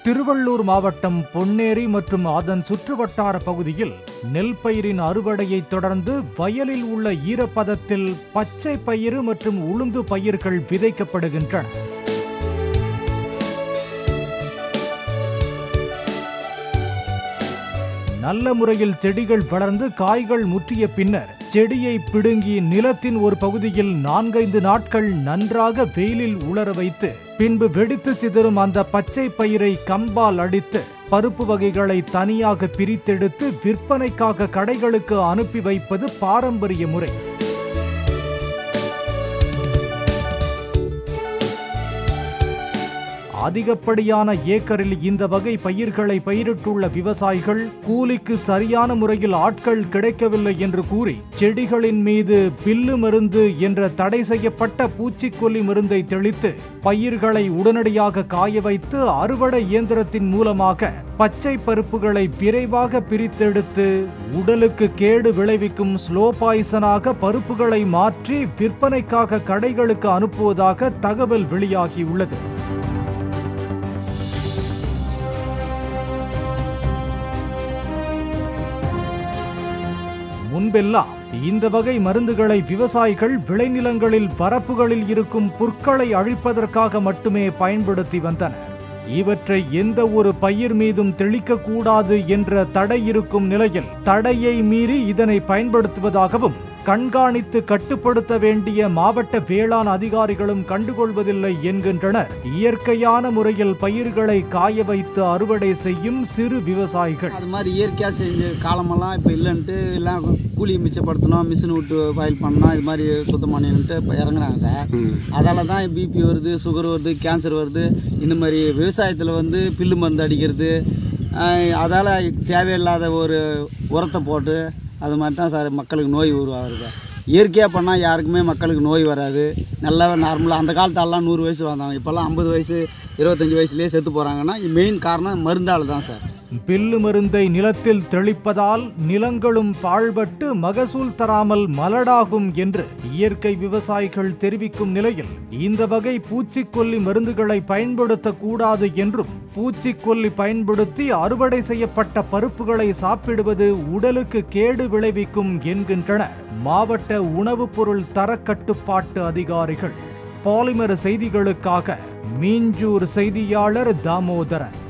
திருவள்ளூர் மாவட்டம் பொன்னேரி மற்றும் அதன் சுற்றுவட்டார பகுதியில் நெல் பயிரின் அறுவடையைத் தொடர்ந்து வயலில் உள்ள ஈரப்பதத்தில் பச்சை பயிறு மற்றும் உளுந்து பயிர்கள் விதைக்கப்படுகின்றன நல்ல முறையில் செடிகள் வளர்ந்து காய்கள் முற்றிய பின்னர் செடியை பிடுங்கி நிலத்தின் ஒரு பகுதியில் நான்கைந்து நாட்கள் நன்றாக வெயிலில் உலர வைத்து பின்பு வெடித்து சிதறும் அந்த பச்சை பயிரை கம்பால் அடித்து பருப்பு வகைகளை தனியாக பிரித்தெடுத்து விற்பனைக்காக கடைகளுக்கு அனுப்பி வைப்பது பாரம்பரிய முறை அதிகப்படியான ஏக்கரில் இந்த வகை பயிர்களை பயிரிட்டுள்ள விவசாயிகள் கூலிக்கு சரியான முறையில் ஆட்கள் கிடைக்கவில்லை என்று கூறி செடிகளின் மீது பில்லு மருந்து என்ற தடை செய்யப்பட்ட பூச்சிக்கொல்லி மருந்தை தெளித்து பயிர்களை உடனடியாக காய வைத்து அறுவடை இயந்திரத்தின் மூலமாக பச்சை பருப்புகளை விரைவாக பிரித்தெடுத்து உடலுக்கு கேடு விளைவிக்கும் ஸ்லோ பாய்சனாக பருப்புகளை மாற்றி விற்பனைக்காக கடைகளுக்கு அனுப்புவதாக தகவல் வெளியாகியுள்ளது முன்பெல்லாம் இந்த வகை மருந்துகளை விவசாயிகள் விளைநிலங்களில் வரப்புகளில் இருக்கும் புற்களை அழிப்பதற்காக மட்டுமே பயன்படுத்தி வந்தனர் இவற்றை எந்த ஒரு பயிர் மீதும் தெளிக்கக்கூடாது என்ற தடை இருக்கும் நிலையில் தடையை மீறி இதனை பயன்படுத்துவதாகவும் கண்காணித்து கட்டுப்படுத்த வேண்டிய மாவட்ட வேளாண் அதிகாரிகளும் கண்டுகொள்வதில்லை என்கின்றனர் இயற்கையான முறையில் பயிர்களை காய வைத்து அறுவடை செய்யும் சிறு விவசாயிகள் அது மாதிரி இயற்கையாக செஞ்ச காலமெல்லாம் இப்போ இல்லைன்ட்டு எல்லாம் கூலி மிச்சப்படுத்தணும் மிஷின் விட்டு ஃபைல் பண்ணணும் இது மாதிரி சுத்தம் பண்ணிட்டு இப்போ இறங்குறாங்க சார் அதால தான் பிபி வருது சுகர் வருது கேன்சர் வருது இந்த மாதிரி விவசாயத்தில் வந்து பில்லு மருந்து அடிக்கிறது அதால் தேவையில்லாத ஒரு உரத்தை போட்டு அது மாதிரி தான் சார் மக்களுக்கு நோய் உருவாகுது இயற்கையாக பண்ணால் யாருக்குமே மக்களுக்கு நோய் வராது நல்லா நார்மலாக அந்த காலத்தாலலாம் நூறு வயசு வந்தாங்க இப்போல்லாம் ஐம்பது வயசு இருபத்தஞ்சி வயசுலேயே செத்து போகிறாங்கன்னா மெயின் காரணம் மருந்தால் தான் சார் பில்லு மருந்தை நிலத்தில் தெளிப்பதால் நிலங்களும் பாழ்பட்டு மகசூல் தராமல் மலடாகும் என்று இயற்கை விவசாயிகள் தெரிவிக்கும் நிலையில் இந்த வகை பூச்சிக்கொல்லி மருந்துகளை பயன்படுத்தக்கூடாது என்றும் பூச்சிக்கொல்லி பயன்படுத்தி அறுவடை செய்யப்பட்ட பருப்புகளை சாப்பிடுவது உடலுக்கு கேடு விளைவிக்கும் என்கின்றனர் மாவட்ட உணவுப் பொருள் தரக்கட்டுப்பாட்டு அதிகாரிகள் பாலிமர் செய்திகளுக்காக மீஞ்சூர் செய்தியாளர் தாமோதரன்